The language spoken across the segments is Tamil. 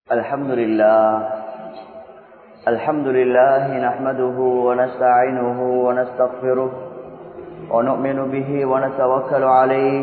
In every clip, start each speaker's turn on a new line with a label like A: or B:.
A: الحمد لله الحمد لله نحمده ونستعينه ونستغفره ونؤمن به ونتوكل عليه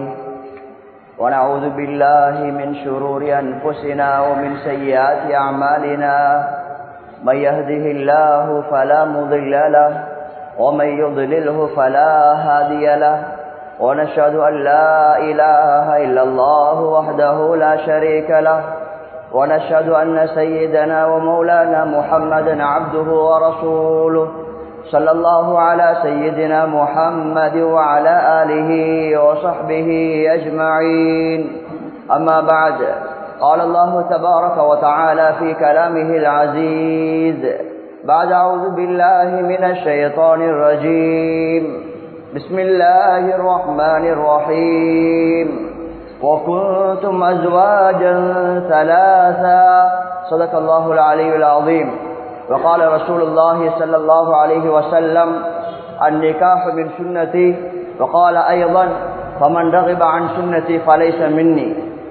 A: ونعوذ بالله من شرور أنفسنا ومن سيئات أعمالنا من يهده الله فلا مضل له ومن يضلله فلا هادي له ونشهد أن لا إله إلا الله وحده لا شريك له ونشهد أن سيدنا ومولانا محمدا عبده ورسوله صلى الله على سيدنا محمد وعلى آله وصحبه أجمعين أما بعد قال الله تبارك وتعالى في كلامه العزيز بعد أعوذ بالله من الشيطان الرجيم بسم الله الرحمن الرحيم وكنتم أزواجا ثلاثا صدق الله العلي العظيم وقال رسول الله صلى الله عليه وسلم النكاح من سنتي وقال أيضا فمن رغب عن سنتي فليس مني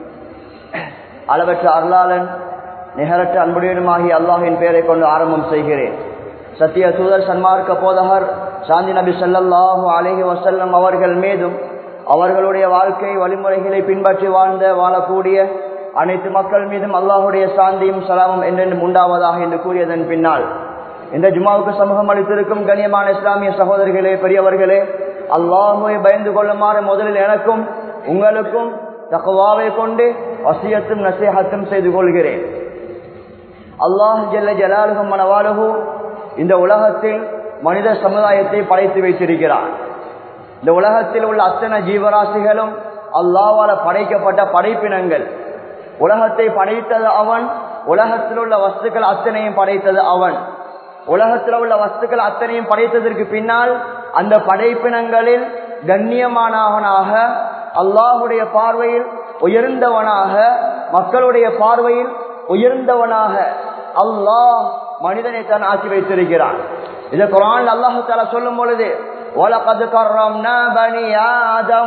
A: அளவற்ற அருளாளன் நிகரற்ற அன்புடையனுமாகி அல்லாஹின் பெயரை கொண்டு ஆரம்பம் செய்கிறேன் சத்திய தூதர் சன்மார்க்க போதகர் சாந்தி நபி சல்லாஹூ அலஹி வசல்லம் அவர்கள் மீதும் அவர்களுடைய வாழ்க்கை வழிமுறைகளை பின்பற்றி வாழ்ந்த வாழக்கூடிய அனைத்து மக்கள் மீதும் அல்லாஹுடைய சாந்தியும் சலாமும் என்றென்றும் உண்டாவதாக என்று கூறியதன் பின்னால் இந்த ஜுமாவுக்கு சமூகம் அளித்திருக்கும் கண்ணியமான இஸ்லாமிய சகோதரிகளே பெரியவர்களே அல்லாஹுவை பயந்து கொள்ளுமாறு முதலில் எனக்கும் உங்களுக்கும் தக்குவாவை கொண்டு வசியத்தும் நசேகத்தும் செய்து கொள்கிறேன் அல்லாஹ் ஜல்ல ஜலாலுகும் மனவாலுகு இந்த உலகத்தில் மனித சமுதாயத்தை படைத்து வைத்திருக்கிறான் இந்த உலகத்தில் உள்ள அத்தனை ஜீவராசிகளும் அல்லாவால படைக்கப்பட்ட படைப்பினங்கள் உலகத்தை படைத்தது அவன் உலகத்தில் உள்ள வஸ்துக்கள் அத்தனையும் படைத்தது அவன் உலகத்தில் உள்ள வஸ்துக்கள் அத்தனையும் படைத்ததற்கு பின்னால் அந்த படைப்பினங்களில் கண்ணியமானவனாக அல்லாஹுடைய பார்வையில் உயர்ந்தவனாக மக்களுடைய பார்வையில் உயர்ந்தவனாக அல்லாஹ் மனிதனை தான் ஆக்கி வைத்திருக்கிறான் இதை குரான் அல்லாஹு தாலா சொல்லும் பொழுது ஒலகது கர்ரம்னா பனி ஆதம்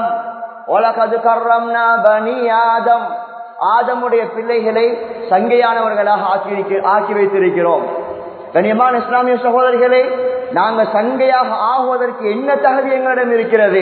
A: ஒலகது கர்ரம்னா பனி ஆதம் ஆதமுடைய பிள்ளைகளை சங்கையானவர்களாக ஆக்கி ஆக்கி வைத்திருக்கிறோம் கண்ணியமான இஸ்லாமிய சகோதரிகளே நாங்க சங்கையாக ஆகுவதற்கு என்ன தகுதி எங்களிடம் இருக்கிறது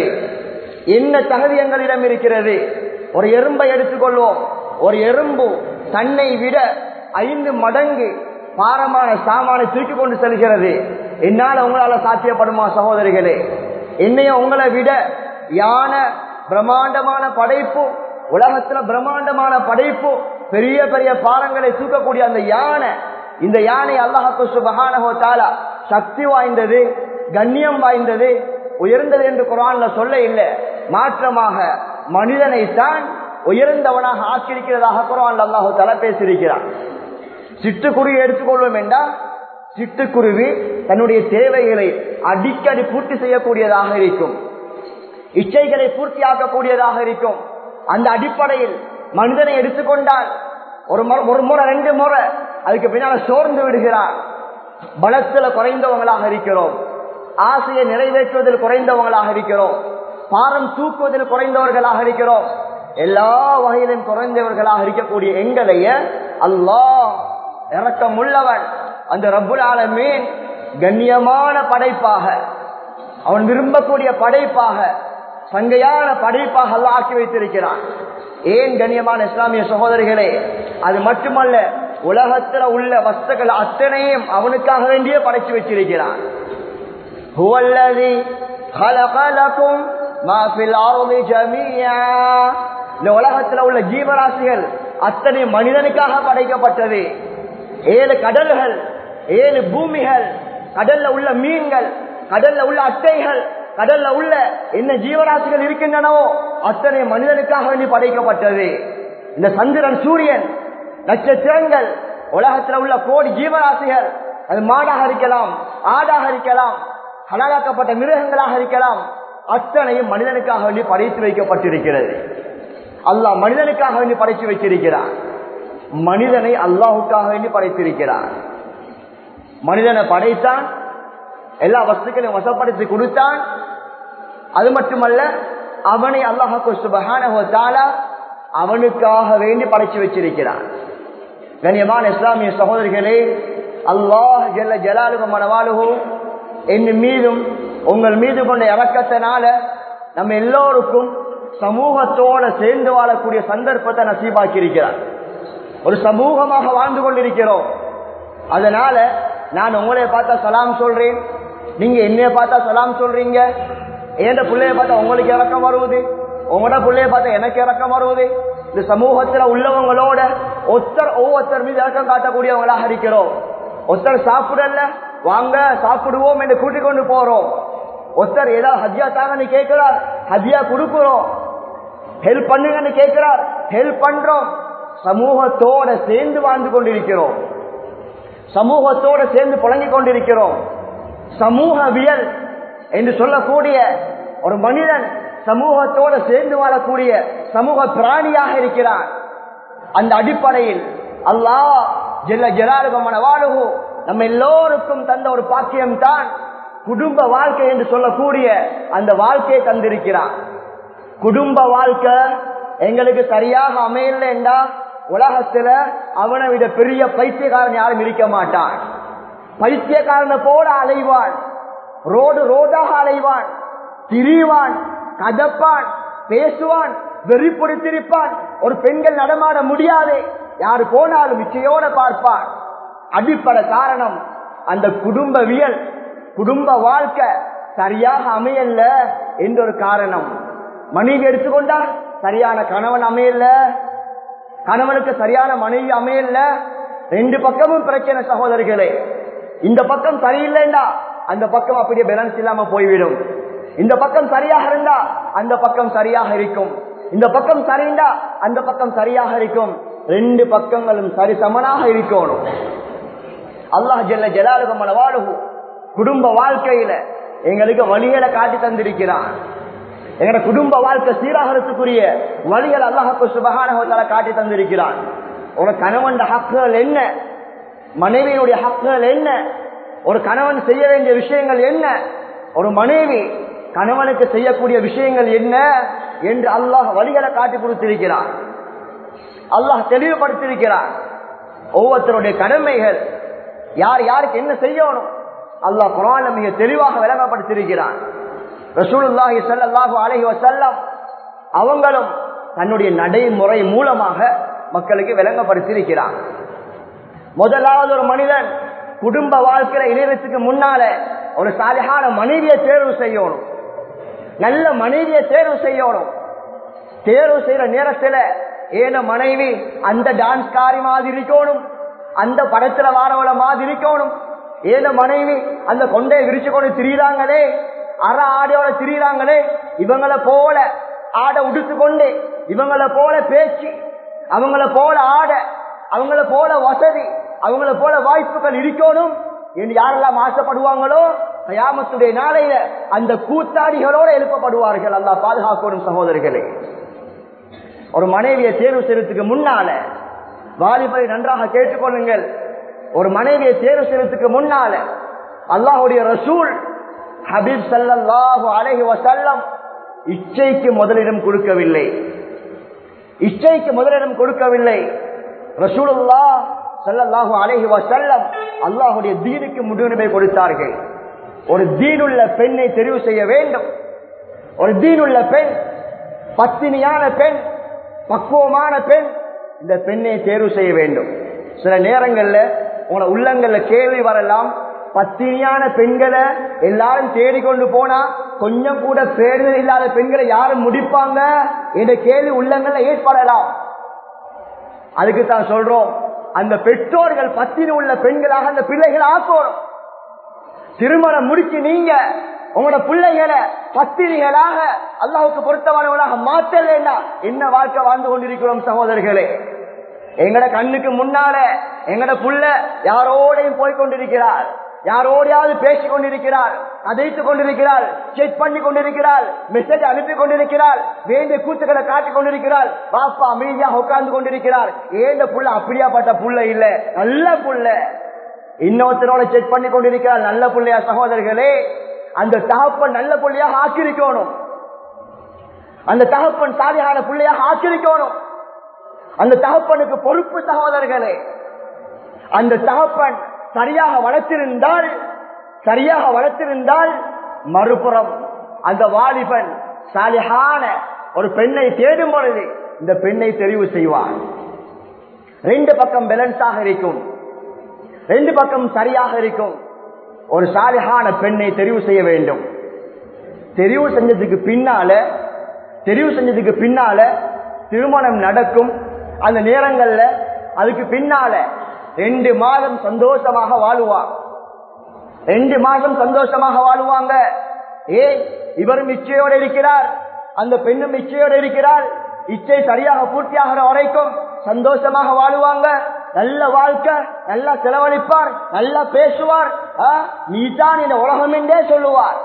A: என்ன தகுதி எங்களிடம் இருக்கிறது ஒரு எறும்பை எடுத்துக்கொள்வோம் ஒரு எறும்பு தன்னை விட ஐந்து மடங்கு பாரமான சாமானை தூக்கி கொண்டு செல்கிறது என்னால் உங்களால சாத்தியப்படுமா சகோதரிகளே என்னைய உங்களை விட யானை பிரம்மாண்டமான படைப்பு உலகத்துல பிரம்மாண்டமான படைப்பு பெரிய பெரிய பாரங்களை தூக்கக்கூடிய அந்த யானை இந்த யானை அல்லாஹு சுபகானஹோ தாலா சக்தி வாய்ந்தது கண்ணியம் வாய்ந்தது உயர்ந்தது என்று குரான்ல சொல்ல இல்லை மாற்றமாக மனிதனை தான் உயர்ந்தவனாக ஆக்கியிருக்கிறதாக குரான் அல்லாஹு தலா பேசியிருக்கிறான் சிட்டுக்குருவி எடுத்துக்கொள்வோம் என்றால் சிட்டுக்குருவி தன்னுடைய தேவைகளை அடிக்கடி பூர்த்தி செய்யக்கூடியதாக இருக்கும் இச்சைகளை பூர்த்தியாக்கக்கூடியதாக இருக்கும் அந்த அடிப்படையில் மனிதனை எடுத்துக்கொண்டால் ஒரு முறை ஒரு முறை ரெண்டு முறை அதுக்கு பின்னால சோர்ந்து விடுகிறார் பலத்துல குறைந்தவங்களாக இருக்கிறோம் ஆசையை நிறைவேற்றுவதில் குறைந்தவங்களாக இருக்கிறோம் பாரம் தூக்குவதில் குறைந்தவர்களாக இருக்கிறோம் எல்லா வகையிலும் குறைந்தவர்களாக இருக்கக்கூடிய எங்களைய அல்லாஹ் இறக்கம் உள்ளவன் அந்த ரப்புல் ஆலமீன் கண்ணியமான படைப்பாக அவன் விரும்பக்கூடிய படைப்பாக சங்கையான படைப்பாக அல்ல ஆக்கி வைத்திருக்கிறான் ஏன் கண்ணியமான இஸ்லாமிய சகோதரிகளே அது மட்டுமல்ல உலகத்தில் உள்ள வஸ்துக்கள் அத்தனையும் அவனுக்காக வேண்டியே படைச்சு வச்சிருக்கிறான் இந்த உலகத்தில் உள்ள ஜீவராசிகள் அத்தனை மனிதனுக்காக படைக்கப்பட்டது ஏழு கடல்கள் ஏழு பூமிகள் கடல்ல உள்ள மீன்கள் கடல்ல உள்ள அட்டைகள் கடல்ல உள்ள என்ன ஜீவராசிகள் இருக்கின்றனவோ அத்தனை மனிதனுக்காக வேண்டி படைக்கப்பட்டது இந்த சந்திரன் சூரியன் நட்சத்திரங்கள் உலகத்தில் உள்ள கோடி ஜீவராசிகள் அது மாடாக இருக்கலாம் ஆடாக இருக்கலாம் ஹலாலாக்கப்பட்ட மிருகங்களாக இருக்கலாம் அத்தனையும் மனிதனுக்காக வேண்டி படைத்து வைக்கப்பட்டிருக்கிறது அல்லாஹ் மனிதனுக்காக வேண்டி படைத்து வைத்திருக்கிறான் மனிதனை அல்லாஹுக்காக வேண்டி படைத்திருக்கிறான் மனிதனை படைத்தான் எல்லா வஸ்துக்களையும் வசப்படுத்தி கொடுத்தான் அது மட்டுமல்ல அவனை அல்லாஹு சுபகான அவனுக்காக வேண்டி படைச்சு வச்சிருக்கிறான் கண்ணியமான இஸ்லாமிய சகோதரிகளே அல்லாஹ் ஜல்ல ஜலாலுக மனவாளுகோ என் மீதும் உங்கள் மீது கொண்ட இறக்கத்தினால நம்ம எல்லோருக்கும் சமூகத்தோட சேர்ந்து வாழக்கூடிய சந்தர்ப்பத்தை நசீபாக்கி இருக்கிறார் ஒரு சமூகமாக வாழ்ந்து கொண்டிருக்கிறோம் அதனால நான் உங்களைய பார்த்தா சலாம் சொல்றேன் நீங்க என்னைய பார்த்தா சலாம் சொல்றீங்க எந்த பிள்ளைய பார்த்தா உங்களுக்கு இறக்கம் வருவது உங்களோட பிள்ளைய பார்த்தா எனக்கு இறக்கம் வருவது இந்த சமூகத்துல உள்ளவங்களோட ஒருத்தர் ஒவ்வொருத்தர் மீது இறக்கம் காட்டக்கூடியவங்களாக இருக்கிறோம் ஒருத்தர் சாப்பிடல வாங்க சாப்பிடுவோம் என்று கூட்டிக் கொண்டு போறோம் ஒருத்தர் ஏதாவது ஹஜ்யா தாங்கன்னு கேட்கிறார் ஹஜ்யா கொடுக்கிறோம் ஹெல்ப் பண்ணுங்கன்னு கேட்கிறார் ஹெல்ப் பண்றோம் சமூகத்தோட சேர்ந்து வாழ்ந்து கொண்டிருக்கிறோம் சமூகத்தோட சேர்ந்து புழங்கிக் கொண்டிருக்கிறோம் சமூகவியல் என்று சொல்லக்கூடிய ஒரு மனிதன் சமூகத்தோட சேர்ந்து வாழக்கூடிய சமூக பிராணியாக இருக்கிறான் அந்த அடிப்படையில் அல்லாஹ் ஜெல்ல ஜலாலுகமான வாழுகு நம்ம எல்லோருக்கும் தந்த ஒரு பாக்கியம் தான் குடும்ப வாழ்க்கை என்று சொல்லக்கூடிய அந்த வாழ்க்கையை தந்திருக்கிறான் குடும்ப வாழ்க்கை எங்களுக்கு சரியாக அமையல என்றா உலகத்துல அவனை விட பெரிய பைத்தியக்காரன் யாரும் இருக்க மாட்டான் பைத்தியக்காரனை போல அலைவான் ரோடு ரோடாக அலைவான் திரிவான் கதப்பான் பேசுவான் வெறிப்படுத்திருப்பான் ஒரு பெண்கள் நடமாட முடியாது யாரு போனாலும் இச்சையோட பார்ப்பான் அடிப்படை காரணம் அந்த குடும்பவியல் குடும்ப வாழ்க்கை சரியாக அமையல என்ற ஒரு காரணம் மனைவி எடுத்துக்கொண்டா சரியான கணவன் அமையல கணவனுக்கு சரியான மனைவி அமையல ரெண்டு பக்கமும் பிரச்சனை சகோதரிகளே இந்த பக்கம் சரியில்லைண்டா அந்த பக்கம் அப்படியே பேலன்ஸ் இல்லாம போய்விடும் இந்த பக்கம் சரியாக இருந்தா அந்த பக்கம் சரியாக இருக்கும் இந்த பக்கம் சரிந்தா அந்த பக்கம் சரியாக இருக்கும் ரெண்டு பக்கங்களும் சரி சமனாக இருக்கணும் அல்லாஹ் ஜெல்ல ஜலாலுகமான வாழுகு குடும்ப வாழ்க்கையில எங்களுக்கு வழிகளை காட்டி தந்திருக்கிறான் எங்களோட குடும்ப வாழ்க்கை சீராகிறதுக்குரிய வழிகள் அல்லாஹு சுபகான காட்டி தந்திருக்கிறான் ஒரு கணவன் ஹக்குகள் என்ன மனைவியினுடைய ஹக்குகள் என்ன ஒரு கணவன் செய்ய வேண்டிய விஷயங்கள் என்ன ஒரு மனைவி கணவனுக்கு செய்யக்கூடிய விஷயங்கள் என்ன என்று அல்லாஹ் வழிகளை காட்டி கொடுத்திருக்கிறான் அல்லாஹ் தெளிவுபடுத்திருக்கிறான் ஒவ்வொருத்தருடைய கடமைகள் யார் யாருக்கு என்ன செய்யணும் அல்லாஹ் குரான் மிக தெளிவாக விளங்கப்படுத்திருக்கிறான் ரசூலுல்லாஹி ஸல்லல்லாஹு அலைஹி வஸல்லம் அவங்களும் தன்னுடைய நடைமுறை மூலமாக மக்களுக்கு விளங்கப்படுத்தியிருக்கிறான் முதலாவது ஒரு மனிதன் குடும்ப வாழ்க்கையில இணையத்துக்கு முன்னால ஒரு சாலிகான மனைவியை தேர்வு செய்யணும் நல்ல மனைவியை தேர்வு செய்யணும் தேர்வு செய்யற நேரத்துல ஏன மனைவி அந்த டான்ஸ் காரி மாதிரி இருக்கணும் அந்த படத்துல வாரவள மாதிரி இருக்கணும் ஏன மனைவி அந்த கொண்டையை விரிச்சு கொண்டு திரியிறாங்களே அற ஆடையோட திரியிறாங்களே இவங்களை போல ஆடை உடுத்து கொண்டு இவங்களை போல பேச்சு அவங்கள போல ஆடை அவங்கள போல வசதி அவங்கள போல வாய்ப்புகள் இருக்கணும் என்று யாரெல்லாம் ஆசைப்படுவாங்களோ கயாமத்துடைய நாளையில அந்த கூத்தாடிகளோட எழுப்பப்படுவார்கள் அல்லா பாதுகாக்கணும் சகோதரர்களே ஒரு மனைவியை தேர்வு செய்யறதுக்கு முன்னால வாலிபரை நன்றாக கேட்டுக்கொள்ளுங்கள் ஒரு மனைவியை தேர்வு செய்யறதுக்கு முன்னால அல்லாஹுடைய ரசூல் ஹபீப் சல்லாஹு அலஹி வசல்லம் இச்சைக்கு முதலிடம் கொடுக்கவில்லை இச்சைக்கு முதலிடம் கொடுக்கவில்லை ரசூலுல்லா சல்லல்லாஹு அலஹி வசல்லம் அல்லாஹுடைய தீனுக்கு முன்னுரிமை கொடுத்தார்கள் ஒரு தீனுள்ள பெண்ணை தெரிவு செய்ய வேண்டும் ஒரு தீனுள்ள பெண் பத்தினியான பெண் பக்குவமான பெண் இந்த பெண்ணை தேர்வு செய்ய வேண்டும் சில நேரங்கள்ல உங்களோட உள்ளங்கள்ல கேள்வி வரலாம் பத்தினியான பெண்களை எல்லாரும் தேடிக்கொண்டு போனா கொஞ்சம் கூட பேடுதல் இல்லாத பெண்களை யாரும் முடிப்பாங்க என்ற கேள்வி உள்ளங்கள்ல ஏற்படலாம் அதுக்கு தான் சொல்றோம் அந்த பெற்றோர்கள் பத்தினி உள்ள பெண்களாக அந்த பிள்ளைகளை ஆக்கணும் திருமணம் முடிச்சு நீங்க உங்களோட பிள்ளைகளை பத்திரிகளாக அல்லாவுக்கு பொருத்தமானவர்களாக மாற்றலேண்டா என்ன வாழ்க்கை வாழ்ந்து கொண்டிருக்கிறோம் சகோதரர்களே எங்கட கண்ணுக்கு முன்னால எங்கட புள்ள யாரோடையும் போய் கொண்டிருக்கிறார் யாரோடையாவது பேசிக் கொண்டிருக்கிறார் அதைத்துக் கொண்டிருக்கிறாள் செக் பண்ணி கொண்டிருக்கிறாள் மெசேஜ் அனுப்பி கொண்டிருக்கிறாள் வேண்டிய கூத்துக்களை காட்டிக் கொண்டிருக்கிறாள் பாப்பா அமைதியாக உட்கார்ந்து கொண்டிருக்கிறார் ஏந்த புள்ள அப்படியாப்பட்ட புள்ள இல்ல நல்ல புள்ள இன்னொருத்தரோட செக் பண்ணி கொண்டிருக்கிறார் நல்ல பிள்ளையா சகோதரர்களே அந்த தகப்பன் நல்ல பிள்ளையாக ஆக்கிரிக்கணும் அந்த தகப்பன் சாதியான பிள்ளையாக ஆக்கிரிக்கணும் அந்த தகப்பனுக்கு பொறுப்பு சகோதரர்களே அந்த தகப்பன் சரியாக வளர்த்திருந்தால் சரியாக வளர்த்திருந்தால் மறுபுறம் அந்த வாலிபன் சாலிகான ஒரு பெண்ணை தேடும் பொழுது இந்த பெண்ணை தெரிவு செய்வான் ரெண்டு பக்கம் பேலன்ஸாக இருக்கும் ரெண்டு பக்கம் சரியாக இருக்கும் ஒரு சாலிகான பெண்ணை தெரிவு செய்ய வேண்டும் தெரிவு செஞ்சதுக்கு பின்னால தெரிவு செஞ்சதுக்கு பின்னால திருமணம் நடக்கும் அந்த நேரங்கள்ல அதுக்கு பின்னால ரெண்டு மாதம் சந்தோஷமாக வாழுவான் ரெண்டு மாதம் சந்தோஷமாக வாழுவாங்க ஏ இவரும் இச்சையோடு இருக்கிறார் அந்த பெண்ணும் இச்சையோடு இருக்கிறார் இச்சை சரியாக பூர்த்தியாகிற வரைக்கும் சந்தோஷமாக வாழுவாங்க நல்ல வாழ்க்கை நல்லா செலவழிப்பார் நல்லா பேசுவார் நீ தான் இந்த உலகம் என்றே சொல்லுவார்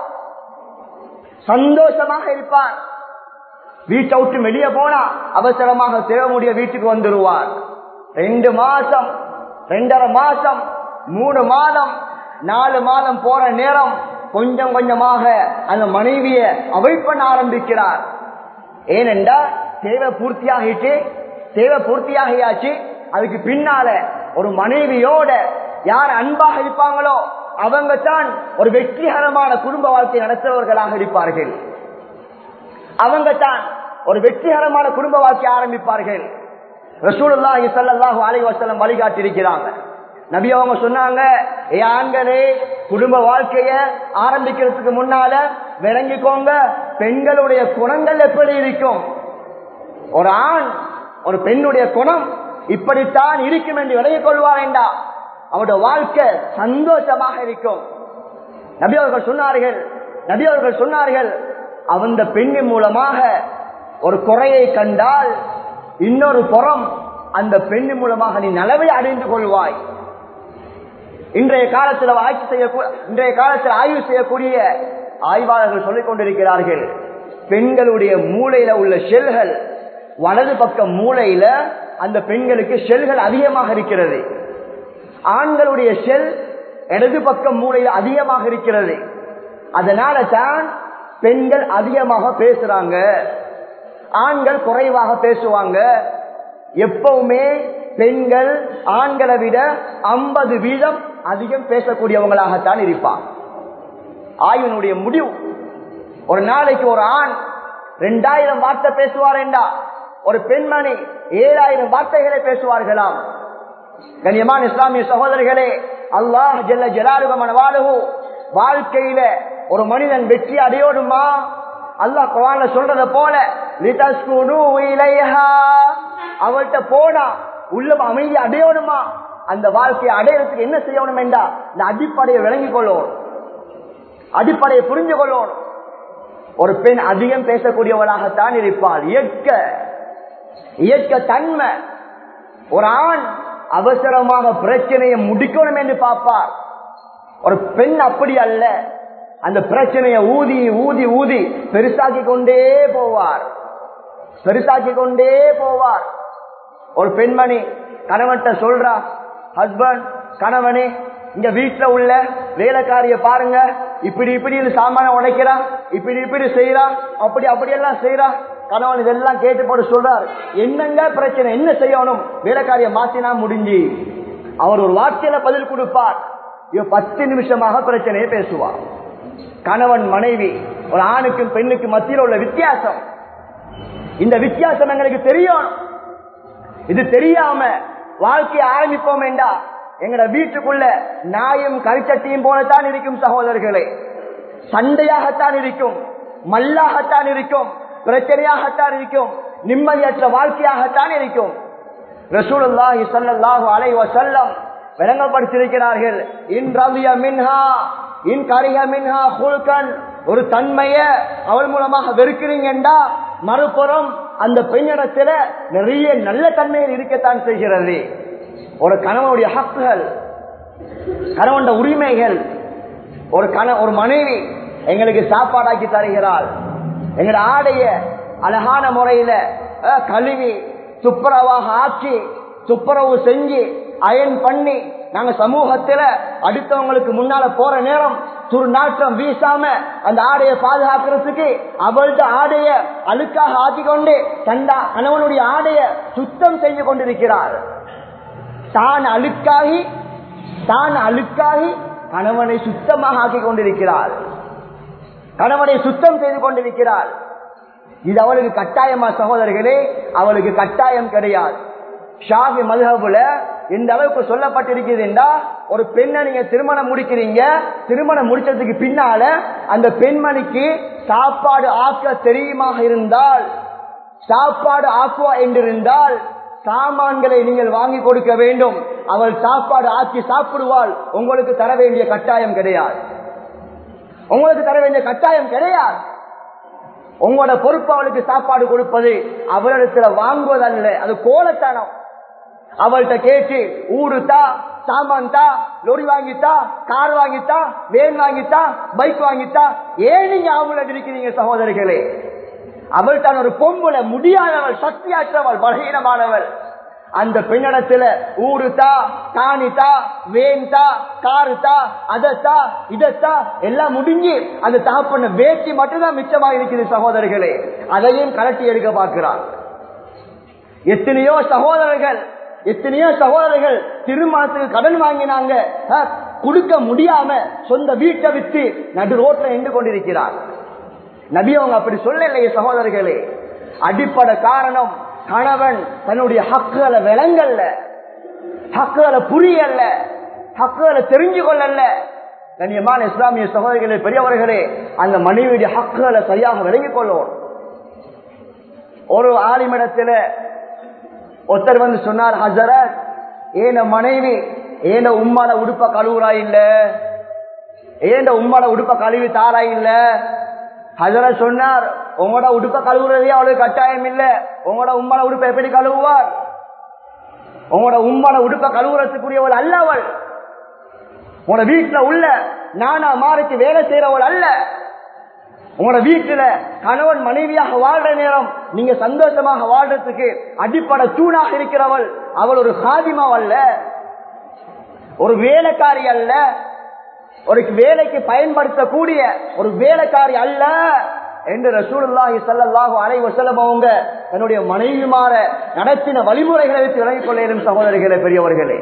A: சந்தோஷமாக இருப்பார் வீட்டை விட்டு வெளியே போனா அவசரமாக தேவமுடைய வீட்டுக்கு வந்துடுவார் ரெண்டு மாசம் ரெண்டரை மாசம் மூணு மாதம் நாலு மாதம் போற நேரம் கொஞ்சம் கொஞ்சமாக அந்த மனைவிய அவைட் பண்ண ஆரம்பிக்கிறார் ஏனென்றா தேவை பூர்த்தியாகிட்டு தேவை பூர்த்தியாகியாச்சு அதுக்கு பின்னால ஒரு மனைவியோட யார் அன்பாக இருப்பாங்களோ அவங்க தான் ஒரு வெற்றிகரமான குடும்ப வாழ்க்கை நடத்துபவர்களாக இருப்பார்கள் அவங்க தான் ஒரு வெற்றிகரமான குடும்ப வாழ்க்கை ஆரம்பிப்பார்கள் ரசூலுல்லாஹி ஸல்லல்லாஹு அலைஹி வஸல்லம் வழிகாட்டி இருக்கிறாங்க நபி அவங்க சொன்னாங்க ஏ ஆண்களே குடும்ப வாழ்க்கைய ஆரம்பிக்கிறதுக்கு முன்னால விளங்கிக்கோங்க பெண்களுடைய குணங்கள் எப்படி இருக்கும் ஒரு ஆண் ஒரு பெண்ணுடைய குணம் இப்படித்தான் இருக்கும் என்று விலகிக் கொள்வார் என்றா அவருடைய வாழ்க்கை சந்தோஷமாக இருக்கும் நபி அவர்கள் சொன்னார்கள் நபி அவர்கள் சொன்னார்கள் அந்த பெண்ணின் மூலமாக ஒரு குறையை கண்டால் இன்னொரு புறம் அந்த பெண்ணின் மூலமாக நீ நலவை அடைந்து கொள்வாய் இன்றைய காலத்தில் ஆய்வு செய்ய இன்றைய காலத்தில் ஆய்வு செய்யக்கூடிய ஆய்வாளர்கள் சொல்லிக் கொண்டிருக்கிறார்கள் பெண்களுடைய மூளையில உள்ள செல்கள் வலது பக்க மூளையில அந்த பெண்களுக்கு செல்கள் அதிகமாக இருக்கிறது ஆண்களுடைய செல் இடது பக்கம் மூளையில அதிகமாக இருக்கிறது அதனால தான் பெண்கள் அதிகமாக பேசுறாங்க ஆண்கள் குறைவாக பேசுவாங்க எப்பவுமே பெண்கள் ஆண்களை விட ஐம்பது வீதம் அதிகம் பேசக்கூடியவங்களாகத்தான் இருப்பான் ஆய்வினுடைய முடிவு ஒரு நாளைக்கு ஒரு ஆண் ரெண்டாயிரம் வார்த்தை பேசுவார் என்றா ஒரு பெண்மணி ஏழாயிரம் வார்த்தைகளை பேசுவார்களாம் கண்ணியமான இஸ்லாமிய சகோதரர்களே அல்லாஹ் ஜெல்ல ஜலாலுகமான வாழுகு வாழ்க்கையில ஒரு மனிதன் வெற்றி அடையோடுமா அல்லாஹ் குரான்ல சொல்றத போல அவள்கிட்ட போனா உள்ள அமைதி அடையணுமா அந்த வாழ்க்கையை அடையறதுக்கு என்ன செய்யணும் என்றா இந்த அடிப்படையை விளங்கிக் கொள்ளணும் அடிப்படையை புரிஞ்சு கொள்ளணும் ஒரு பெண் அதிகம் பேசக்கூடியவளாகத்தான் இருப்பாள் இயற்க இயற்க தன்மை ஒரு ஆண் அவசரமாக பிரச்சனையை முடிக்கணும் என்று பார்ப்பார் ஒரு பெண் அப்படி அல்ல அந்த பிரச்சனையை ஊதி ஊதி ஊதி பெருசாக்கி கொண்டே போவார் பெருசாக்கி கொண்டே போவார் ஒரு பெண்மணி கணவன்கிட்ட சொல்றா ஹஸ்பண்ட் கணவனே இங்க வீட்டுல உள்ள வேலைக்காரிய பாருங்க இப்படி இப்படி சாமான உடைக்கிறா இப்படி இப்படி செய்யறா அப்படி அப்படி எல்லாம் செய்யறா கணவன் இதெல்லாம் கேட்டு போட்டு சொல்றார் என்னங்க பிரச்சனை என்ன செய்யணும் வேலைக்காரிய மாத்தினா முடிஞ்சு அவர் ஒரு வார்த்தையில பதில் கொடுப்பார் இவன் பத்து நிமிஷமாக பிரச்சனையை பேசுவார் கணவன் மனைவி ஒரு ஆணுக்கும் பெண்ணுக்கும் மத்தியில் உள்ள வித்தியாசம் இந்த வித்தியாசம் எங்களுக்கு தெரியும் இது தெரியாம வாழ்க்கையை ஆரம்பிப்போம் என்றா எங்கட வீட்டுக்குள்ள நாயும் கரிச்சட்டியும் போலத்தான் இருக்கும் சகோதரர்களே சண்டையாகத்தான் இருக்கும் மல்லாகத்தான் இருக்கும் பிரச்சனையாகத்தான் இருக்கும் நிம்மதியற்ற வாழ்க்கையாகத்தான் இருக்கும் ரசூலுல்லாஹி ஸல்லல்லாஹு அலைஹி வஸல்லம் விளங்கப்படுத்தியிருக்கிறார்கள் இன் ரவிய மின்ஹா இன் கரிஹ மின்ஹா குல்கன் ஒரு தன்மைய அவள் மூலமாக வெறுக்கிறீங்கண்டா மறுபுறம் அந்த பெண்ணிடத்துல நிறைய நல்ல தன்மைகள் இருக்கத்தான் செய்கிறது ஒரு கணவனுடைய ஹக்குகள் கணவன் உரிமைகள் ஒரு கண ஒரு மனைவி எங்களுக்கு சாப்பாடாக்கி தருகிறாள் எங்களோட ஆடைய அழகான முறையில அஹ், கழுவி துப்புரவாக ஆக்கி துப்புரவு செஞ்சு அயன் பண்ணி நாங்க சமூகத்துல அடுத்தவங்களுக்கு முன்னால போற நேரம் துர்நாற்றம் வீசாம அந்த ஆடையை பாதுகாக்கிறதுக்கு அவள்த ஆடைய அழுக்காக ஆக்கிக் கொண்டு தண்டா கணவனுடைய ஆடைய சுத்தம் செய்து கொண்டிருக்கிறார் தான் அழுக்காகி தான் அழுக்காகி கணவனை சுத்தமாக ஆக்கிக் கொண்டிருக்கிறாள் கணவனை சுத்தம் செய்து கொண்டிருக்கிறாள் இது அவளுக்கு கட்டாயமா சகோதரர்களே அவளுக்கு கட்டாயம் கிடையாது ஷாஃபி மதுஹபுல இந்த அளவுக்கு சொல்லப்பட்டிருக்கிறது என்றா ஒரு பெண்ணை நீங்க திருமணம் முடிக்கிறீங்க திருமணம் முடிச்சதுக்கு பின்னால அந்த பெண்மணிக்கு சாப்பாடு ஆக்க தெரியுமாக இருந்தால் சாப்பாடு ஆக்குவா என்றிருந்தால் சாமான்களை நீங்கள் வாங்கி கொடுக்க வேண்டும் அவள் சாப்பாடு ஆக்கி சாப்பிடுவாள் உங்களுக்கு தர வேண்டிய கட்டாயம் கிடையாது உங்களுக்கு தர வேண்டிய கட்டாயம் கிடையாது உங்களோட பொறுப்பு அவளுக்கு சாப்பாடு கொடுப்பது அவளிடத்துல வாங்குவதல்ல அது கோலத்தனம் அவள்கிட்ட கேட்டு ஊரு தா சாமான் தா லொரி வாங்கித்தா கார் வாங்கித்தா வேன் வாங்கித்தா பைக் வாங்கித்தா ஏன் நீங்க அவங்கள இருக்கிறீங்க சகோதரிகளே அவள் தான் ஒரு பொம்புல முடியாதவள் சக்தியாற்றவள் பலகீனமானவள் அந்த பெண்ணிடத்துல ஊரு தா காணி தா வேன் தா காரு தா அதத்தா இதத்தா எல்லாம் முடிஞ்சு அந்த தகப்பண்ண வேட்டி மட்டும்தான் மிச்சமாக இருக்குது சகோதரர்களே அதையும் கலட்டி எடுக்க பார்க்கிறார் எத்தனையோ சகோதரர்கள் எத்தனையோ சகோதரர்கள் திருமணத்துக்கு கடன் வாங்கினாங்க அஹ், கொடுக்க முடியாம சொந்த வீட்டை வித்து நடு ரோட்ல நின்று கொண்டிருக்கிறார் நபி அவங்க அப்படி சொல்லலையே சகோதரர்களே அடிப்படை காரணம் கணவன் தன்னுடைய ஹக்குகளை விளங்கல்ல ஹக்குகளை புரியல்ல ஹக்குகளை தெரிஞ்சு கொள்ளல கண்ணியமான இஸ்லாமிய சகோதரிகளே பெரியவர்களே அந்த மனைவியுடைய ஹக்குகளை சரியாக விளங்கிக் கொள்ளணும் ஒரு ஆலிமிடத்துல ஒருத்தர் வந்து சொன்னார் ஹசரத் ஏன மனைவி ஏன உம்மால உடுப்ப கழுவுறா இல்ல ஏண்ட உம்மால உடுப்ப கழுவி தாரா இல்ல ஹசரத் சொன்னார் உங்களோட உடுப்ப கழுவுறதே அவளுக்கு கட்டாயம் இல்ல உங்களோட உம்மால உடுப்ப எப்படி கழுவுவார் உங்களோட உம்மால உடுப்ப கழுவுறதுக்குரியவள் அல்ல அவள் உங்களோட வீட்டுல உள்ள நானா மாறிக்கு வேலை செய்யறவள் அல்ல உங்களோட வீட்டுல கணவன் மனைவியாக வாழ்ற நேரம் நீங்க சந்தோஷமாக வாழ்றதுக்கு அடிப்படை தூணாக இருக்கிறவள் அவள் ஒரு சாதிமா அல்ல ஒரு வேலைக்காரி அல்ல ஒரு வேலைக்கு பயன்படுத்தக்கூடிய ஒரு வேலைக்காரி அல்ல என்று ரசூலுல்லாஹி ஸல்லல்லாஹு அலைஹி வஸல்லம் அவங்க தன்னுடைய மனைவிமார நடத்தின வழிமுறைகளை வைத்து விளங்கிக் கொள்ளும் சகோதரிகளே பெரியவர்களே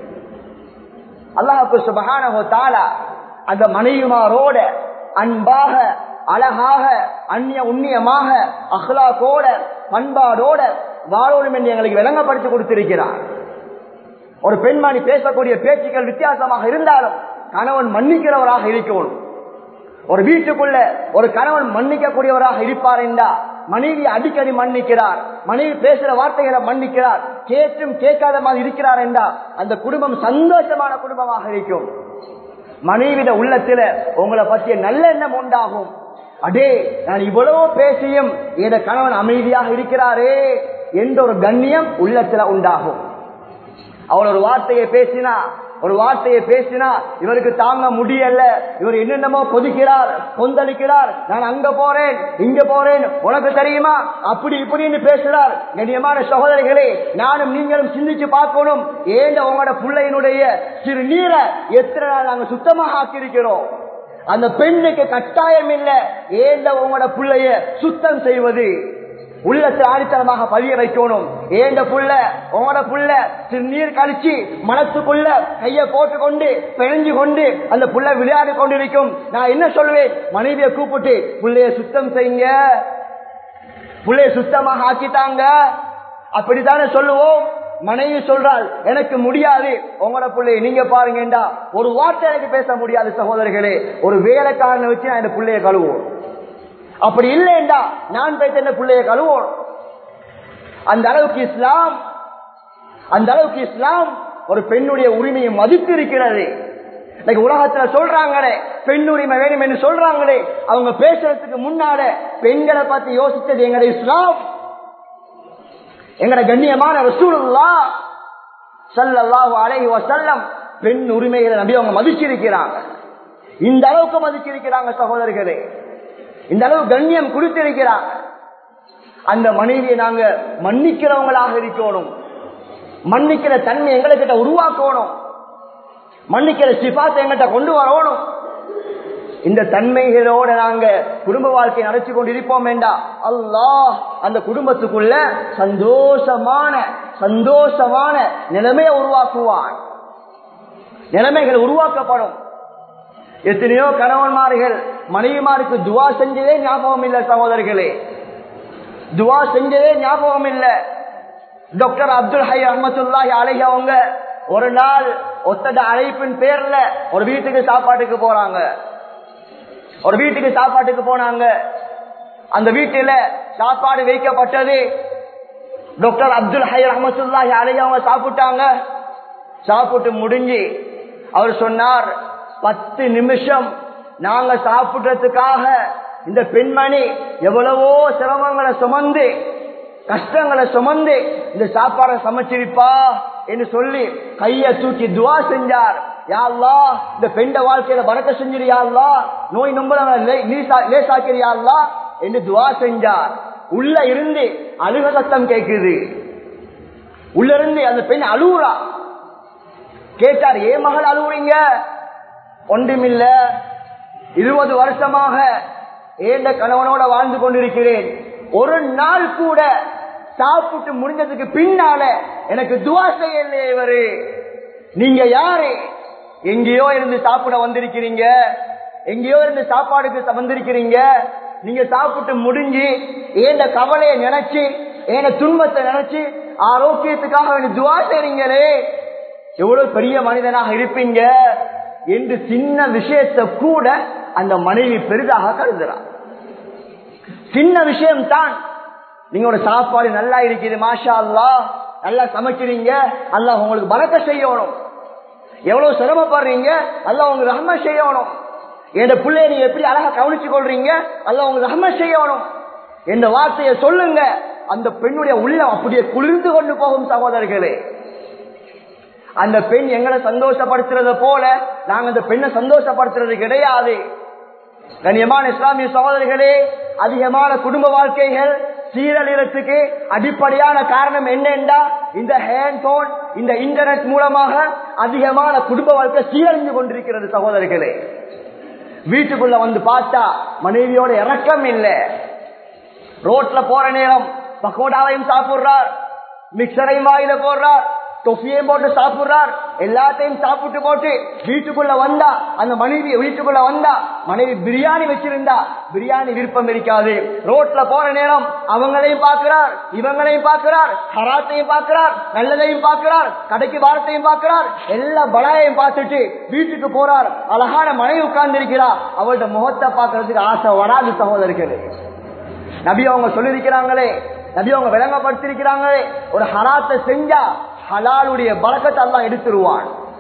A: அல்லாஹு சுபஹானஹு தஆலா அந்த மனைவிமாரோட அன்பாக அழகாக அந்நிய உண்ணியமாக அஹ்லாக்கோட பண்பாடோட வாழணும் என்று எங்களுக்கு விளங்கப்படுத்தி கொடுத்திருக்கிறார் ஒரு பெண்மணி பேசக்கூடிய பேச்சுக்கள் வித்தியாசமாக இருந்தாலும் கணவன் மன்னிக்கிறவராக இருக்கணும் ஒரு வீட்டுக்குள்ள ஒரு கணவன் மன்னிக்கக்கூடியவராக இருப்பார் என்றா மனைவி அடிக்கடி மன்னிக்கிறார் மனைவி பேசுற வார்த்தைகளை மன்னிக்கிறார் கேட்டும் கேட்காத மாதிரி இருக்கிறார் என்றா அந்த குடும்பம் சந்தோஷமான குடும்பமாக இருக்கும் மனைவிட உள்ளத்துல உங்களை பற்றிய நல்ல எண்ணம் உண்டாகும் அடே நான் இவ்வளவு பேசியும் என் கணவன் அமைதியாக இருக்கிறாரே என்ற ஒரு கண்ணியம் உள்ளத்துல உண்டாகும் அவள் ஒரு வார்த்தையை பேசினா ஒரு வார்த்தையை பேசினா இவருக்கு தாங்க முடியல இவர் என்னென்னமோ கொதிக்கிறார் கொந்தளிக்கிறார் நான் அங்க போறேன் இங்க போறேன் உனக்கு தெரியுமா அப்படி இப்படின்னு பேசுறார் கண்ணியமான சகோதரிகளே நானும் நீங்களும் சிந்திச்சு பார்க்கணும் ஏண்ட உங்களோட பிள்ளையினுடைய சிறு நீரை எத்தனை நாள் நாங்க சுத்தமாக ஆக்கியிருக்கிறோம் அந்த பெண்ணுக்கு கட்டாயம் இல்ல ஏண்ட உங்களோட பிள்ளைய சுத்தம் செய்வது உள்ளத்தில் ஆணித்தனமாக பதிய வைக்கணும் ஏண்ட புள்ள உங்களோட புள்ள நீர் கழிச்சு மனசுக்குள்ள கைய போட்டு கொண்டு பிணைஞ்சு கொண்டு அந்த புள்ள விளையாடி கொண்டிருக்கும் நான் என்ன சொல்லுவேன் மனைவியை கூப்பிட்டு புள்ளைய சுத்தம் செய்யுங்க புள்ளைய சுத்தமாக ஆக்கிட்டாங்க அப்படித்தானே சொல்லுவோம் மனைவி சொல்றாள் எனக்கு முடியாது உங்களோட பிள்ளைய நீங்க பாருங்கடா ஒரு வார்த்தை எனக்கு பேச முடியாது சகோதரர்களே ஒரு வேலைக்காரனை வச்சு நான் இந்த பிள்ளைய கழுவோம் அப்படி இல்லைண்டா நான் போயிட்டு என்ன பிள்ளைய கழுவோம் அந்த அளவுக்கு இஸ்லாம் அந்த அளவுக்கு இஸ்லாம் ஒரு பெண்ணுடைய உரிமையை மதித்து இருக்கிறது இன்னைக்கு உலகத்துல சொல்றாங்களே பெண் உரிமை வேணும் என்று சொல்றாங்களே அவங்க பேசுறதுக்கு முன்னால பெண்களை பார்த்து யோசித்தது எங்களுடைய இஸ்லாம் எங்கட கண்ணியமான ரசூலுல்லா ஸல்லல்லாஹு அலைஹி வஸல்லம் பெண் உரிமைகளை நம்பி அவங்க மதிச்சிருக்கிறாங்க இந்த அளவுக்கு மதிச்சிருக்கிறாங்க சகோதரர்களே இந்த அளவு கண்ணியம் கொடுத்திருக்கிறாங்க அந்த மனைவியை நாங்க மன்னிக்கிறவங்களாக இருக்கணும் மன்னிக்கிற தன்மை எங்ககிட்ட உருவாக்கணும் மன்னிக்கிற சிபாத்தை எங்கிட்ட கொண்டு வரணும் இந்த தன்மைகளோட நாங்க குடும்ப வாழ்க்கை நடத்தி கொண்டு இருப்போம் வேண்டாம் அல்லாஹ் அந்த குடும்பத்துக்குள்ள சந்தோஷமான சந்தோஷமான நிலைமையை உருவாக்குவான் நிலைமைகள் உருவாக்கப்படும் எத்தனையோ கணவன்மார்கள் மனைவிமாருக்கு துவா செஞ்சதே ஞாபகம் இல்லை சகோதரர்களே துவா செஞ்சதே ஞாபகம் இல்லை டாக்டர் அப்துல் ஹை அஹமத்துல்லாஹி அலைஹி அவங்க ஒரு நாள் ஒத்தட அழைப்பின் பேர்ல ஒரு வீட்டுக்கு சாப்பாட்டுக்கு போறாங்க ஒரு வீட்டுக்கு சாப்பாட்டுக்கு போனாங்க அந்த வீட்டில சாப்பாடு வைக்கப்பட்டது டாக்டர் அப்துல் ஹை அஹமத்துல்லாஹி அலைஹி அவங்க சாப்பிட்டாங்க சாப்பிட்டு முடிஞ்சு அவர் சொன்னார் பத்து நிமிஷம் நாங்க சாப்பிடுறதுக்காக இந்த பெண்மணி எவ்வளவோ சிரமங்களை சுமந்து கஷ்டங்களை சுமந்து இந்த சாப்பாடை சமைச்சிருப்பா என்று சொல்லி கைய தூக்கி துவா செஞ்சார் யாழ்லா இந்த பெண்ட வாழ்க்கையில வணக்க செஞ்சிரு யாழ்லா நோய் நம்பளங்களை லேசாக்கிற யாழ்லா என்று துவா செஞ்சார் உள்ள இருந்து அழுக சத்தம் கேட்குது உள்ள இருந்து அந்த பெண் அழுகுறா கேட்டார் ஏன் மகள் அழுகுறீங்க ஒன்றுமில்ல இருபது வருஷமாக ஏண்ட கணவனோட வாழ்ந்து கொண்டிருக்கிறேன் ஒரு நாள் கூட சாப்பிட்டு முடிஞ்சதுக்கு பின்னால எனக்கு துவா செய்யலையே இவரு நீங்க யாரு எங்கேயோ இருந்து சாப்பிட வந்திருக்கிறீங்க எங்கேயோ இருந்து சாப்பாடுக்கு வந்திருக்கிறீங்க நீங்க சாப்பிட்டு முடிஞ்சு ஏண்ட கவலையை நினைச்சு ஏன துன்பத்தை நினைச்சு ஆரோக்கியத்துக்காக வேண்டி துவா செய்றீங்களே எவ்வளவு பெரிய மனிதனாக இருப்பீங்க என்று சின்ன விஷயத்தை கூட அந்த மனைவி பெரிதாக கருதுறார் சின்ன விஷயம் தான் நீங்களோட சாப்பாடு நல்லா இருக்குது மாஷா அல்லா நல்லா சமைக்கிறீங்க அல்லாஹ் உங்களுக்கு பலத்தை செய்யணும் எவ்வளவு சிரமப்படுறீங்க அல்லாஹ் உங்களுக்கு ரஹ்ம செய்யணும் என் பிள்ளைய நீங்க எப்படி அழகா கவனிச்சு கொள்றீங்க அல்லாஹ் உங்களுக்கு ரஹ்ம செய்யணும் என்ற வார்த்தையை சொல்லுங்க அந்த பெண்ணுடைய உள்ளம் அப்படியே குளிர்ந்து கொண்டு போகும் சகோதரர்களே அந்த பெண் எங்களை சந்தோஷப்படுத்துறது போல நாங்க அந்த பெண்ணை சந்தோஷப்படுத்துறது கிடையாது கண்ணியமான இஸ்லாமிய சகோதரர்களே அதிகமான குடும்ப வாழ்க்கைகள் சீரழிறதுக்கு அடிப்படையான காரணம் என்னென்றா இந்த ஹேண்ட் போன் இந்த இன்டர்நெட் மூலமாக அதிகமான குடும்ப வாழ்க்கை சீரழிந்து கொண்டிருக்கிறது சகோதரர்களே வீட்டுக்குள்ள வந்து பார்த்தா மனைவியோட இறக்கம் இல்லை ரோட்ல போற நேரம் பக்கோடாவையும் சாப்பிடுறார் மிக்சரையும் வாயில போடுறார் தொஃபியையும் போட்டு சாப்பிடுறார் எல்லாத்தையும் சாப்பிட்டு போட்டு வீட்டுக்குள்ள வந்தா அந்த மனைவி வீட்டுக்குள்ள வந்தா மனைவி பிரியாணி வச்சிருந்தா பிரியாணி விருப்பம் இருக்காது ரோட்ல போற நேரம் அவங்களையும் பார்க்கிறார் இவங்களையும் பார்க்கிறார் ஹராத்தையும் பார்க்கிறார் நல்லதையும் பார்க்கிறார் கடைக்கு வாரத்தையும் பார்க்கிறார் எல்லா பலாயையும் பார்த்துட்டு வீட்டுக்கு போறார் அழகான மனைவி உட்கார்ந்து இருக்கிறார் அவள்கிட்ட முகத்தை பார்க்கறதுக்கு ஆசை வராது சகோதரர்களே நபி அவங்க சொல்லியிருக்கிறாங்களே நபி அவங்க விளங்கப்படுத்திருக்கிறாங்களே ஒரு ஹராத்தை செஞ்சா ஹலாலுடைய பழக்கத்தை எல்லாம் எடுத்துருவான்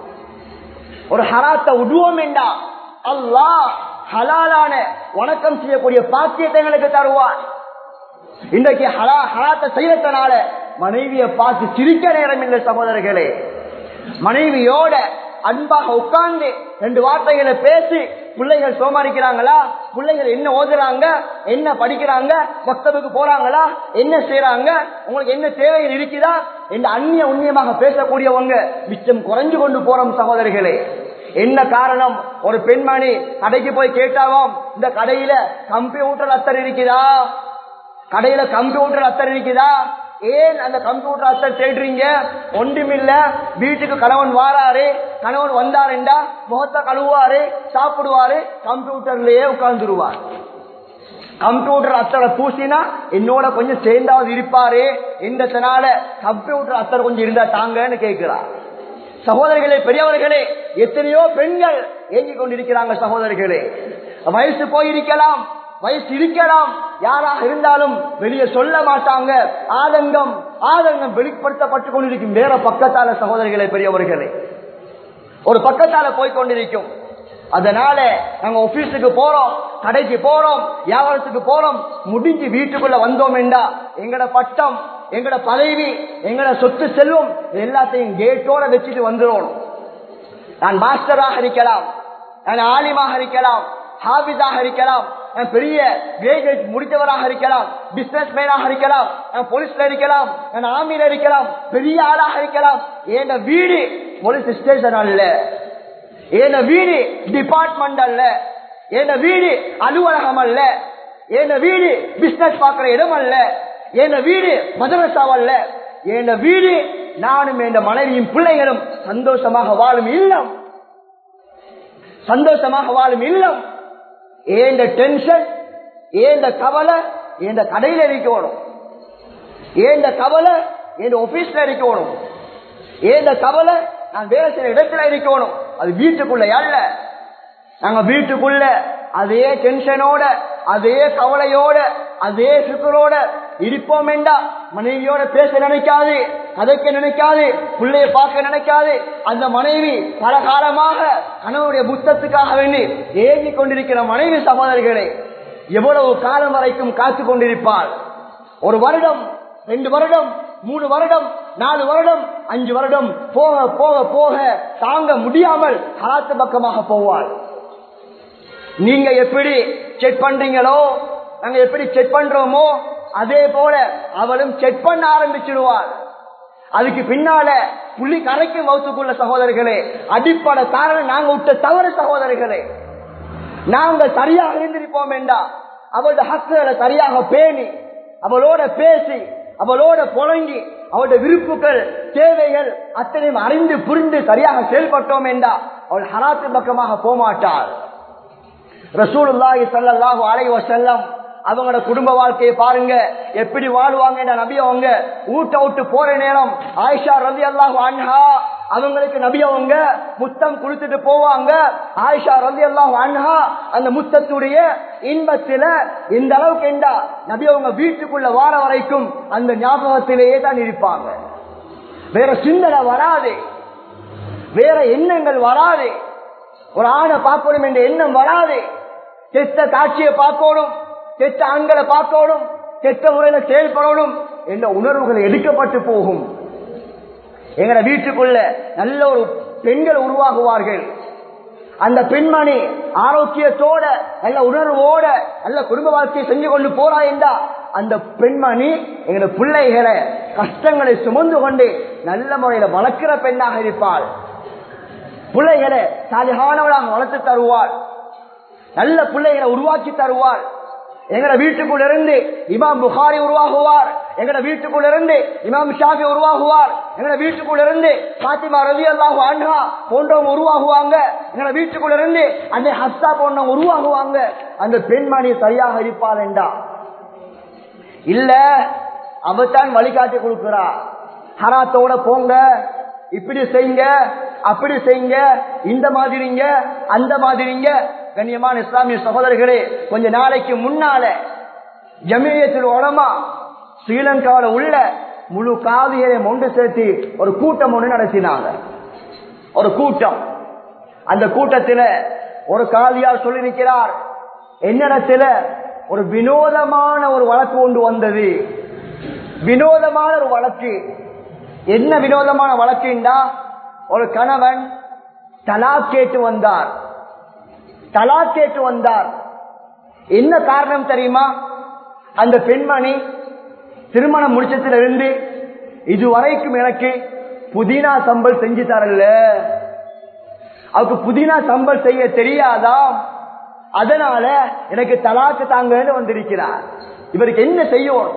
A: ஒரு ஹராத்தை உடுவோம் என்றா அல்லாஹ் ஹலாலான வணக்கம் செய்யக்கூடிய பாக்கியத்தை எங்களுக்கு தருவான் இன்றைக்கு ஹலா ஹராத்தை செய்யறதுனால மனைவியை பார்த்து சிரிக்க நேரம் இல்லை சகோதரர்களே மனைவியோட அன்பாக உட்கார்ந்து ரெண்டு வார்த்தைகளை பேசி பிள்ளைகள் சோமாரிக்கிறாங்களா பிள்ளைகள் என்ன ஓதுறாங்க என்ன படிக்கிறாங்க மக்தபுக்கு போறாங்களா என்ன செய்யறாங்க உங்களுக்கு என்ன தேவைகள் இருக்குதா என்று அந்நிய உண்ணியமாக பேசக்கூடியவங்க மிச்சம் குறைஞ்சு கொண்டு போறோம் சகோதரிகளே என்ன காரணம் ஒரு பெண்மணி கடைக்கு போய் கேட்டாவாம் இந்த கடையில கம்ப்யூட்டர் அத்தர் இருக்குதா கடையில கம்ப்யூட்டர் அத்தர் இருக்குதா ஏன் அந்த கம்ப்யூட்டர் அத்தர் தேடுறீங்க ஒன்றுமில்ல வீட்டுக்கு கணவன் வாராரு கணவன் வந்தாருண்டா முகத்தை கழுவாரு சாப்பிடுவாரு கம்ப்யூட்டர்லயே உட்கார்ந்துருவார் கம்ப்யூட்டர் அத்தரை பூசினா என்னோட கொஞ்சம் சேர்ந்தாவது இருப்பாரு என்றதுனால கம்ப்யூட்டர் அத்தர் கொஞ்சம் இருந்தா தாங்கன்னு கேட்கிறார் சகோதரர்களே பெரியவர்களே எத்தனையோ பெண்கள் ஏங்கிக் கொண்டிருக்கிறாங்க சகோதரர்களே வயசு போயிருக்கலாம் வயசு இருக்கலாம் யாராக இருந்தாலும் வெளியே சொல்ல மாட்டாங்க ஆதங்கம் ஆதங்கம் வெளிப்படுத்தப்பட்டு கொண்டிருக்கும் வேற பக்கத்தால சகோதரிகளே பெரியவர்களே ஒரு பக்கத்தால போய் கொண்டிருக்கும் அதனால நாங்க ஆபீஸுக்கு போறோம் கடைக்கு போறோம் வியாபாரத்துக்கு போறோம் முடிஞ்சு வீட்டுக்குள்ள வந்தோம் என்றா எங்கட பட்டம் எங்கட பதவி எங்கட சொத்து செல்வம் எல்லாத்தையும் கேட்டோட வச்சுட்டு வந்துடும் நான் மாஸ்டராக இருக்கலாம் நான் ஆலிமாக இருக்கலாம் ஹாபிஸாக இருக்கலாம் நான் பெரிய கிரேஜுவேட் முடித்தவராக இருக்கலாம் பிசினஸ் மேனாக இருக்கலாம் நான் போலீஸ்ல இருக்கலாம் நான் ஆர்மியில இருக்கலாம் பெரிய ஆளாக இருக்கலாம் என் வீடு போலீஸ் ஸ்டேஷன் அல்ல என் வீடு டிபார்ட்மெண்ட் அல்ல என் வீடு அலுவலகம் அல்ல என் வீடு பிசினஸ் பார்க்கிற இடம் அல்ல என் வீடு மதரசாவல்ல என் வீடு நானும் என் மனைவியும் பிள்ளைகளும் சந்தோஷமாக வாழும் இல்லம் சந்தோஷமாக வாழும் இல்லம் ஏந்த டென்ஷன் ஏந்த கவலை ஏந்த கடையில் இருக்கணும் ஏந்த கவலை என் ஆபீஸ்ல இருக்கணும் ஏந்த கவலை நான் வேலை செய்யற இடத்துல இருக்கணும் அது வீட்டுக்குள்ள அல்ல நாங்க வீட்டுக்குள்ள அதே டென்ஷனோட அதே கவலையோட அதே சுக்கரோட இருப்போம் வேண்டா மனைவியோட பேச நினைக்காது கதைக்க நினைக்காது பிள்ளைய பார்க்க நினைக்காது அந்த மனைவி பல காலமாக கணவனுடைய புத்தத்துக்காக வேண்டி ஏங்கி கொண்டிருக்கிற மனைவி சகோதரர்களே எவ்வளவு காலம் வரைக்கும் காத்து கொண்டிருப்பாள் ஒரு வருடம் ரெண்டு வருடம் மூணு வருடம் நாலு வருடம் அஞ்சு வருடம் போக போக போக தாங்க முடியாமல் ஹராத்து பக்கமாக போவாள் நீங்க எப்படி செக் பண்றீங்களோ நாங்க எப்படி செக் பண்றோமோ அதே போல அவளும் செக் பண்ண ஆரம்பிச்சிடுவாள் அதுக்கு பின்னால புள்ளி கரைக்கு மௌத்துக்குள்ள சகோதரர்களே அடிப்படை காரணம் நாங்க விட்ட தவறு சகோதரர்களே நாங்க சரியாக இருந்திருப்போம் வேண்டாம் அவளோட ஹக்குகளை சரியாக பேணி அவளோட பேசி அவளோட புழங்கி அவளுடைய விருப்புகள் தேவைகள் அத்தனையும் அறிந்து புரிந்து சரியாக செயல்பட்டோம் என்றா அவள் ஹராத்து பக்கமாக போமாட்டாள் ரசூலுல்லாஹி ஸல்லல்லாஹு அலைஹி வஸல்லம் அவங்களோட குடும்ப வாழ்க்கையை பாருங்க எப்படி வாழ்வாங்க நபி அவங்க ஊட்ட விட்டு போற நேரம் ஆயிஷா ரவி அல்லாஹு அன்ஹா அவங்களுக்கு நபி அவங்க முத்தம் கொடுத்துட்டு போவாங்க ஆயிஷா ரவி அல்லாஹு அன்ஹா அந்த முத்தத்துடைய இன்பத்தில இந்த அளவுக்கு என்றா நபி அவங்க வீட்டுக்குள்ள வார வரைக்கும் அந்த ஞாபகத்திலேயே தான் இருப்பாங்க வேற சிந்தனை வராது வேற எண்ணங்கள் வராது ஒரு ஆணை பார்க்கணும் என்ற எண்ணம் வராது கெட்ட காட்சியை பார்க்கணும் கெட்ட ஆண்களை பார்க்கணும் கெட்ட முறையில செயல்படணும் என்ற உணர்வுகள் எடுக்கப்பட்டு போகும் எங்கட வீட்டுக்குள்ள நல்ல ஒரு பெண்கள் உருவாகுவார்கள் அந்த பெண்மணி ஆரோக்கியத்தோட நல்ல உணர்வோட நல்ல குடும்ப வாழ்க்கையை செஞ்சு கொண்டு போறா என்றா அந்த பெண்மணி எங்களோட பிள்ளைகளை கஷ்டங்களை சுமந்து கொண்டு நல்ல முறையில வளர்க்கிற பெண்ணாக இருப்பாள் பிள்ளைகளை சாலிகானவளாக வளர்த்து தருவாள் நல்ல பிள்ளைகளை உருவாக்கி தருவாள் எங்கட வீட்டுக்குள்ள இருந்து இமாம் புகாரி உருவாகுவார் எங்கட வீட்டுக்குள்ள இருந்து இமாம் ஷாஃபி உருவாகுவார் எங்கட வீட்டுக்குள்ள இருந்து பாத்திமா ரவி அல்லாஹு அன்ஹா போன்றவங்க உருவாகுவாங்க எங்கட வீட்டுக்குள்ள இருந்து அந்த ஹஸ்தா போன்றவங்க உருவாகுவாங்க அந்த பெண்மணி சரியாக இருப்பாள் என்றா இல்ல அவத்தான் வழிகாட்டி கொடுக்கிறா ஹராத்தோட போங்க இப்படி செய்யுங்க அப்படி செய்யுங்க இந்த மாதிரிங்க அந்த மாதிரிங்க கண்ணியமான இஸ்லாமிய சகோதரர்களே கொஞ்ச நாளைக்கு முன்னால ஜமியத்தில் உடமா ஸ்ரீலங்காவில் உள்ள முழு காவியரை ஒன்று சேர்த்து ஒரு கூட்டம் ஒன்று நடத்தினாங்க ஒரு கூட்டம் அந்த கூட்டத்தில் ஒரு காவியார் சொல்லியிருக்கிறார் என்னிடத்துல ஒரு வினோதமான ஒரு வழக்கு ஒன்று வந்தது வினோதமான ஒரு வழக்கு என்ன வினோதமான வழக்குண்டா ஒரு கணவன் தலா கேட்டு வந்தார் தலா கேட்டு வந்தார் என்ன காரணம் தெரியுமா அந்த பெண்மணி திருமணம் முடிச்சதுல இருந்து இதுவரைக்கும் எனக்கு புதினா சம்பல் செஞ்சு தரல அவருக்கு புதினா சம்பல் செய்ய தெரியாதா அதனால எனக்கு தலாக்கு தாங்கன்னு வந்திருக்கிறார் இவருக்கு என்ன செய்யணும்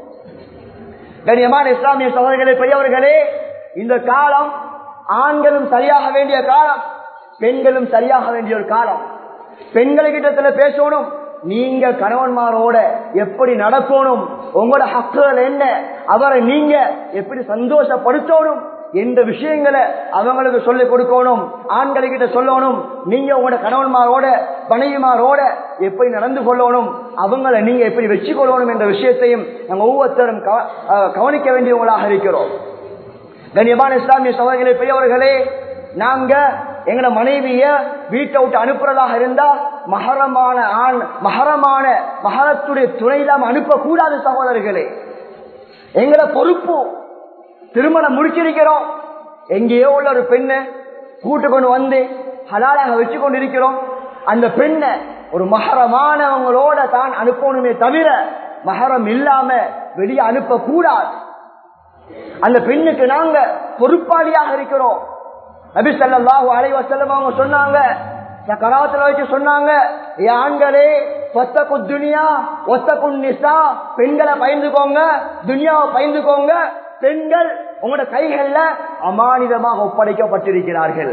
A: கண்ணியமான இஸ்லாமிய சகோதரர்களே பெரியவர்களே இந்த காலம் ஆண்களும் சரியாக வேண்டிய காலம் பெண்களும் சரியாக வேண்டிய ஒரு காலம் பெண்களுக்கிட்ட பேசணும் நீங்க கணவன்மாரோட எப்படி நடக்கணும் உங்களோட ஹக்குகள் என்ன அவரை நீங்க எப்படி சந்தோஷப்படுத்தணும் என்ற விஷயங்களை அவங்களுக்கு சொல்லிக் கொடுக்கணும் ஆண்களுக்கிட்ட சொல்லணும் நீங்க உங்களோட கணவன்மாரோட பனையுமாரோட எப்படி நடந்து கொள்ளணும் அவங்கள நீங்க எப்படி வச்சு கொள்ளணும் என்ற விஷயத்தையும் நாங்க ஒவ்வொருத்தரும் கவனிக்க வேண்டியவங்களாக இருக்கிறோம் கண்ணியமான இஸ்லாமிய சகோதரர்களே பெரியவர்களே நாங்க எங்கட மனைவிய வீட்டை விட்டு அனுப்புறதாக இருந்தா மகரமான ஆண் மகரமான மகரத்துடைய துணை இல்லாம அனுப்பக்கூடாது சகோதரர்களே எங்கட பொறுப்பு திருமணம் முடிச்சிருக்கிறோம் எங்கேயோ உள்ள ஒரு பெண்ணை கூட்டு கொண்டு வந்து ஹலாலாக வச்சு கொண்டு இருக்கிறோம் அந்த பெண்ணை ஒரு மகரமானவங்களோட தான் அனுப்பணுமே தவிர மகரம் இல்லாம வெளியே அனுப்ப கூடாது அந்த பெண்ணுக்கு நாங்க பொறுப்பாளியாக இருக்கிறோம் நபி ஸல்லல்லாஹு அலைஹி வஸல்லம் அவங்க சொன்னாங்க கராத்துல வச்சு சொன்னாங்க என் ஆண்களே ஒத்தக்கு துனியா ஒத்தக்கு நிசா பெண்களை பயந்துக்கோங்க துனியாவை பயந்துக்கோங்க பெண்கள் உங்களோட கைகள்ல அமானிதமாக ஒப்படைக்கப்பட்டிருக்கிறார்கள்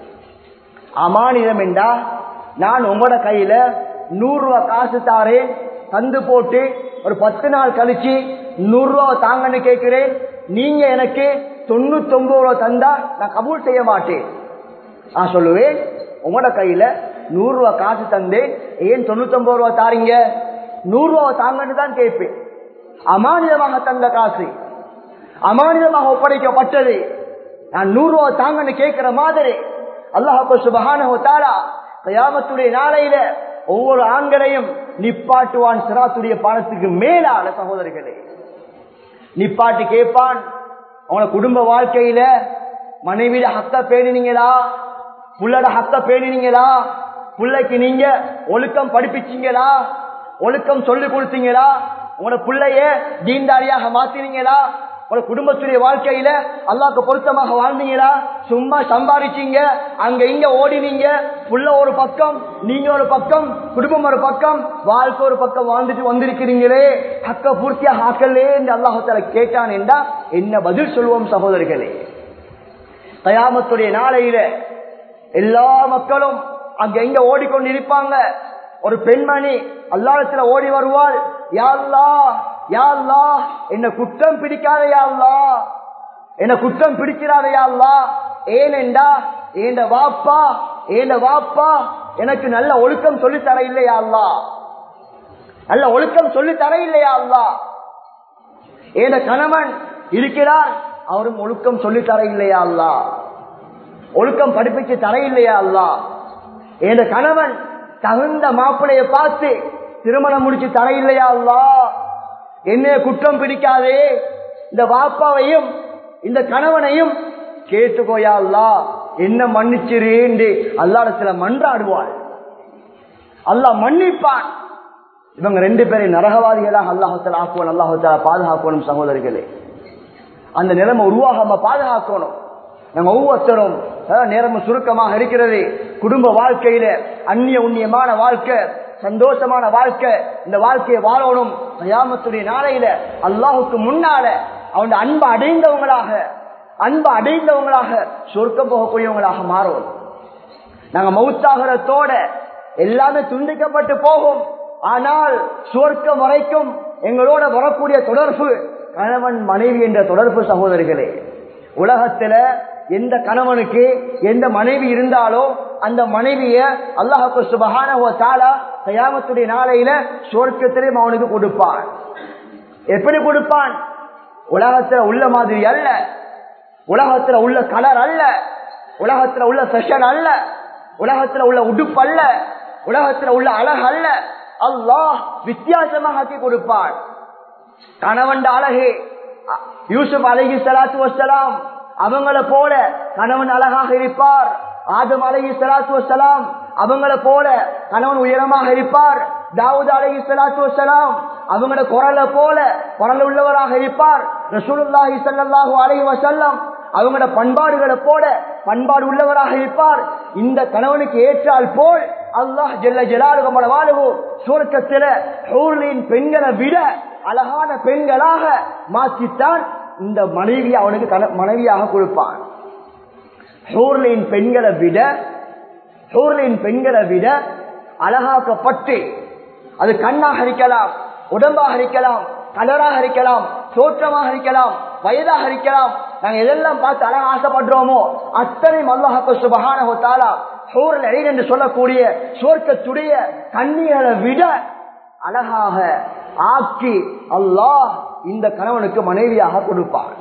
A: அமானிதம் என்றா நான் உங்களோட கையில நூறு ரூபாய் காசு தாரேன் தந்து போட்டு ஒரு பத்து நாள் கழிச்சு நூறு ரூபாய் தாங்கன்னு கேட்கிறேன் நீங்க எனக்கு தொண்ணூத்தி ஒன்பது ரூபா தந்தா நான் கபூல் செய்ய மாட்டேன் நான் சொல்லுவேன் உங்களோட கையில நூறு ரூபாய் காசு தந்து ஏன் தொண்ணூத்தி ஒன்பது ரூபா தாரீங்க நூறு ரூபாய் தாங்கன்னு தான் கேட்பேன் அமானிதமாக தந்த காசு அமானிதமாக ஒப்படைக்கப்பட்டது நான் நூறு ரூபாய் தாங்கன்னு கேட்கிற மாதிரி அல்லாஹ் சுபஹான தாரா கயாமத்துடைய நாளையில ஒவ்வொரு ஆண்களையும் நிப்பாட்டுவான் சிராத்துடைய பானத்துக்கு மேலான சகோதரர்களே நிப்பாட்டி கேட்பான் அவன குடும்ப வாழ்க்கையில மனைவியில ஹக்க பேணினீங்களா புள்ளட ஹக்க பேணினீங்களா புள்ளைக்கு நீங்க ஒழுக்கம் படிப்பிச்சீங்களா ஒழுக்கம் சொல்லி கொடுத்தீங்களா உங்களோட பிள்ளைய தீண்டாரியாக மாத்தினீங்களா உங்களோட குடும்பத்துடைய வாழ்க்கையில அல்லாக்கு பொருத்தமாக வாழ்ந்தீங்களா சும்மா சம்பாதிச்சீங்க அங்க இங்க ஓடினீங்க புள்ள ஒரு பக்கம் நீங்க ஒரு பக்கம் குடும்பம் ஒரு பக்கம் வாழ்க்கை ஒரு பக்கம் வாழ்ந்துட்டு வந்திருக்கிறீங்களே ஹக்க பூர்த்தியாக ஆக்கலே என்று அல்லாஹால கேட்டான் என்றா என்ன பதில் சொல்லுவோம் சகோதரர்களே கயாமத்துடைய நாளையில எல்லா மக்களும் அங்க எங்க ஓடிக்கொண்டிருப்பாங்க ஒரு பெண்மணி அல்லாடத்துல ஓடி வருவாள் யாழ்லா யாழ்லா என்ன குற்றம் பிடிக்காத யாழ்லா என்ன குற்றம் பிடிக்கிறாத யாழ்லா ஏனெண்டா ஏண்ட வாப்பா ஏண்ட வாப்பா எனக்கு நல்ல ஒழுக்கம் சொல்லி தர இல்லையா அல்லா நல்ல ஒழுக்கம் சொல்லி தர இல்லையா அல்லா ஏண்ட கணவன் இருக்கிறார் அவரும் ஒழுக்கம் சொல்லி தர இல்லையா அல்லா ஒழுக்கம் படிப்பிச்சு தர இல்லையா அல்லா என் கணவன் தகுந்த மாப்பிளைய பார்த்து திருமணம் முடிச்சு தர இல்லையா அல்லா என்னைய குற்றம் பிடிக்காதே இந்த வாப்பாவையும் இந்த கணவனையும் கேட்டுக்கோயா அல்லா என்ன மன்னிச்சிரு என்று அல்லாடத்துல மன்றாடுவாள் அல்லாஹ் மன்னிப்பான் இவங்க ரெண்டு பேரை நரகவாதிகளாக அல்லாஹத்தில் ஆக்குவோம் அல்லாஹால பாதுகாக்கணும் சகோதரிகளே அந்த நிலைமை உருவாகாம பாதுகாக்கணும் நம்ம ஒவ்வொருத்தரும் நேரம் சுருக்கமாக இருக்கிறது குடும்ப வாழ்க்கையில அந்நிய உண்ணியமான வாழ்க்கை சந்தோஷமான வாழ்க்கை இந்த வாழ்க்கையை வாழணும் கயாமத்துடைய நாளையில அல்லாஹுக்கு முன்னால அவன் அன்பு அடைந்தவங்களாக அன்பு அடைந்தவங்களாக சொர்க்கம் போகக்கூடியவங்களாக மாறும் நாங்க மௌத்தாகிறதோட எல்லாமே துண்டிக்கப்பட்டு போகும் ஆனால் சுவர்க்கம் வரைக்கும் எங்களோட வரக்கூடிய தொடர்பு கணவன் மனைவி என்ற தொடர்பு சகோதரிகளே உலகத்துல எந்த கணவனுக்கு எந்த மனைவி இருந்தாலோ அந்த மனைவிய அல்லாஹு சுபகான கயாமத்துடைய நாளையில சொர்க்கத்திலையும் அவனுக்கு கொடுப்பான் எப்படி கொடுப்பான் உலகத்துல உள்ள மாதிரி அல்ல உலகத்துல உள்ள கலர் அல்ல உலகத்துல உள்ள செஷன் அல்ல உலகத்துல உள்ள உடுப்பு அல்ல உலகத்துல உள்ள அழகு அல்ல அல்லாஹ் வித்தியாசமாக ஆக்கி கொடுப்பான் கணவன் அழகு யூசுப் அலஹி சலாத்து வசலாம் அவங்கள போல கணவன் அழகாக இருப்பார் ஆதம் அலஹி சலாத்து வசலாம் அவங்கள போல கணவன் உயரமாக இருப்பார் தாவூத் அலஹி சலாத்து வசலாம் அவங்களோட குரலை போல குரல் உள்ளவராக இருப்பார் ரசூலுல்லாஹி சல்லாஹூ அலஹி வசல்லம் அவங்களோட பண்பாடுகளை போல பண்பாடு உள்ளவராக இருப்பார் இந்த கணவனுக்கு ஏற்றால் போல் அல்லாஹ் ஜெல்ல ஜலாலுகமோட வாழ்வு சுவர்க்கத்தில பெண்களை விட அழகான பெண்களாக மாற்றித்தான் இந்த மனைவி அவனுக்கு மனைவியாக கொடுப்பான் ஹூர்லின் பெண்களை விட ஹூர்லின் பெண்களை விட அழகாக்கப்பட்டு அது கண்ணாக இருக்கலாம் உடம்பாக இருக்கலாம் கலராக இருக்கலாம் தோற்றமாக இருக்கலாம் வயதாக இருக்கலாம் நாங்க எதெல்லாம் பார்த்து அழக ஆசைப்படுறோமோ அத்தனை மல்லாஹக்க சுபகான தாலா சோர்ல என்று சொல்லக்கூடிய சோர்க்கத்துடைய கண்ணிகளை விட அழகாக ஆக்கி அல்லாஹ் இந்த கணவனுக்கு மனைவியாக கொடுப்பார்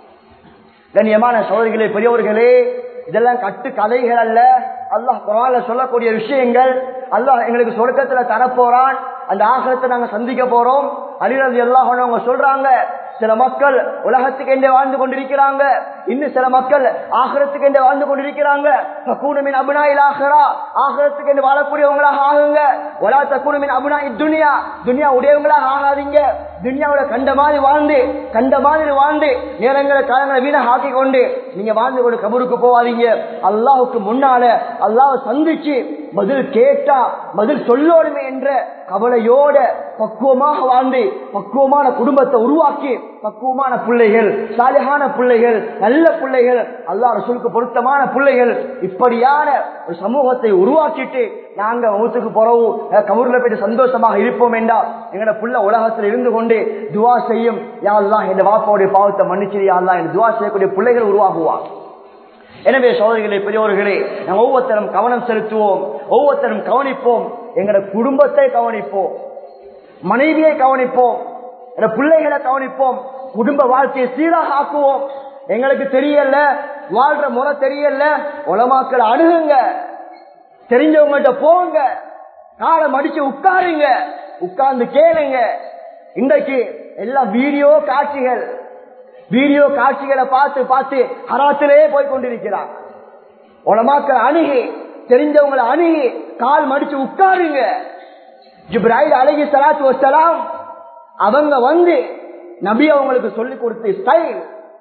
A: கண்ணியமான சோதரிகளே பெரியவர்களே இதெல்லாம் கட்டு கதைகள் அல்ல அல்லாஹ் குரான்ல சொல்லக்கூடிய விஷயங்கள் அல்லாஹ் எங்களுக்கு சொர்க்கத்துல தரப்போறான் அந்த ஆகலத்தை நாங்க சந்திக்க போறோம் அலிரது எல்லாம் அவங்க சொல்றாங்க சில மக்கள் உலகத்துக்கு என்றே வாழ்ந்து கொண்டிருக்கிறாங்க இன்னும் சில மக்கள் ஆகரத்துக்கு என்று வாழ்ந்து கொண்டிருக்கிறாங்க தக்கூனுமின் அபுனாயில் ஆகரா ஆகரத்துக்கு என்று வாழக்கூடியவங்களாக ஆகுங்க ஒலா தக்கூனுமின் அபுனா துனியா துனியா உடையவங்களாக ஆகாதீங்க துனியாவோட கண்ட மாதிரி வாழ்ந்து கண்ட மாதிரி வாழ்ந்து நேரங்களை காலங்களை வீணாக ஆக்கி கொண்டு நீங்க வாழ்ந்து கொண்டு கபருக்கு போவாதீங்க அல்லாஹுக்கு முன்னால அல்லாஹ் சந்திச்சு பதில் கேட்டா பதில் சொல்லணுமே என்ற கவலையோட பக்குவமாக வாழ்ந்து பக்குவமான குடும்பத்தை உருவாக்கி பக்குவமான பிள்ளைகள் சாலிகான பிள்ளைகள் நல்ல பிள்ளைகள் அல்லாஹ் ரசூலுக்கு பொருத்தமான பிள்ளைகள் இப்படியான ஒரு சமூகத்தை உருவாக்கிட்டு நாங்க மூத்துக்கு போறவு கபூர்ல போயிட்டு சந்தோஷமாக இருப்போம் என்றா எங்கட புள்ள உலகத்தில் இருந்து கொண்டு துவா செய்யும் யாரெல்லாம் என் வாப்பாவுடைய பாவத்தை மன்னிச்சு யாரெல்லாம் என் துவா செய்யக்கூடிய பிள்ளைகள் உருவாகுவாங்க எனவே சோதரிகளே பெரியோர்களே நாம் ஒவ்வொருத்தரும் கவனம் செலுத்துவோம் ஒவ்வொருத்தரும் கவனிப்போம் எங்களோட குடும்பத்தை கவனிப்போம் மனைவியை கவனிப்போம் எங்க பிள்ளைகளை கவனிப்போம் குடும்ப வாழ்க்கையை சீராக ஆக்குவோம் எங்களுக்கு தெரியல வாழ்ற முறை தெரியல உலமாக்கள் அணுகுங்க தெரிஞ்சவங்கள்ட்ட போங்க காலை மடிச்சு உட்காருங்க உட்கார்ந்து கேளுங்க இன்றைக்கு எல்லாம் வீடியோ காட்சிகள் வீடியோ காட்சிகளை பார்த்து பார்த்து ஹராத்திலே போய் கொண்டிருக்கிறார் உலமாக்கள் அணுகி தெரிஞ்சவங்களை அணுகி கால் மடிச்சு உட்காருங்க ஜிப்ராஹில் அழகி சலாத்து வசலாம் அவங்க வந்து நபி அவங்களுக்கு சொல்லி கொடுத்த ஸ்டைல்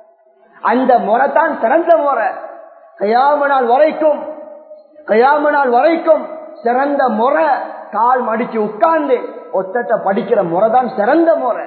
A: அந்த முறை தான் சிறந்த முறை கையாம நாள் வரைக்கும் கையாம நாள் வரைக்கும் சிறந்த முறை கால் மடிச்சு உட்கார்ந்து ஒத்தட்ட படிக்கிற முறை தான் சிறந்த முறை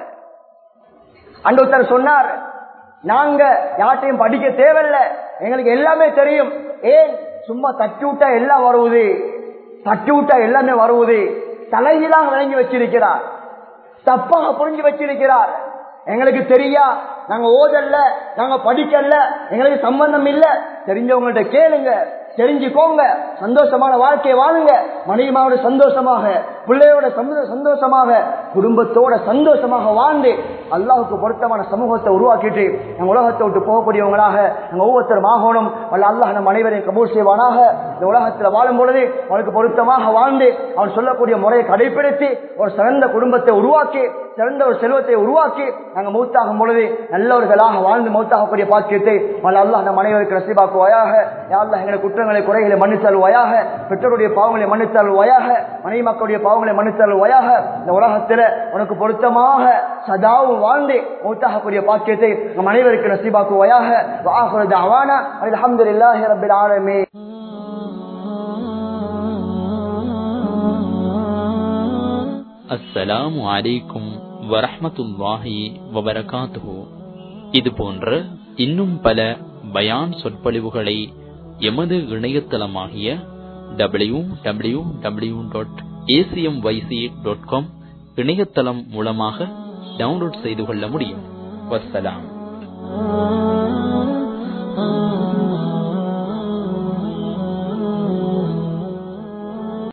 A: அந்த ஒருத்தர் சொன்னார் நாங்க யார்ட்டையும் படிக்க தேவையில்ல எங்களுக்கு எல்லாமே தெரியும் ஏன் சும்மா தட்டி விட்டா எல்லாம் வருவது தட்டி விட்டா எல்லாமே வருவது தலையிலாம் விளங்கி வச்சிருக்கிறார் தப்பாக புரிஞ்சு வச்சிருக்கிறார் எங்களுக்கு தெரியா நாங்க ஓதல்ல நாங்க படிக்கல எங்களுக்கு சம்பந்தம் இல்ல தெரிஞ்சவங்கள்ட்ட கேளுங்க தெரிஞ்சுக்கோங்க சந்தோஷமான வாழ்க்கையை வாழுங்க மனைவிமாவோட சந்தோஷமாக பிள்ளையோட சந்தோஷமாக குடும்பத்தோட சந்தோஷமாக வாழ்ந்து அல்லாஹுக்கு பொருத்தமான சமூகத்தை உருவாக்கிட்டு நம்ம உலகத்தை விட்டு போகக்கூடியவங்களாக நம்ம ஒவ்வொருத்தரும் ஆகணும் அல்ல அல்லாஹ் நம் அனைவரையும் கபூர் செய்வானாக இந்த உலகத்தில் வாழும் பொழுது அவனுக்கு பொருத்தமாக வாழ்ந்து அவன் சொல்லக்கூடிய முறையை கடைபிடித்து ஒரு சிறந்த குடும்பத்தை உருவாக்கி சிறந்த ஒரு செல்வத்தை உருவாக்கி நாங்கள் மௌத்தாகும் பொழுது நல்லவர்களாக வாழ்ந்து மௌத்தாகக்கூடிய பாக்கியத்தை அல்ல அல்லாஹ் நம் அனைவருக்கு ரசிபாக்குவாயாக யாழ்லா எங்களை குற்றங்களை குறைகளை மன்னித்தல்வாயாக பெற்றோருடைய பாவங்களை மன்னித்தல்வாயாக மனைவி மக்களுடைய பாவங்களை மன்னித்தல்வாயாக இந்த உலகத்தில் உனக்கு பொருத்தமாக சதாவும் வாழ்ந்து மௌத்தாகக்கூடிய பாக்கியத்தை நம் அனைவருக்கு நசீபாக்குவாயாக வாஹுரது அவானா அல்ஹம்துலில்லாஹி ரப்பில் ஆலமீன்
B: அஸ்ஸலாமு அலைக்கும் வரஹ்மத்துல்லாஹி வபரகாத்துஹு இது போன்ற இன்னும் பல பயான் சொற்பொழிவுகளை எமது இணையதளமாகிய W W W dot ACM YC dot com இணையதளம் மூலமாக டவுன்லோட் செய்து கொள்ள முடியும் வசலாம்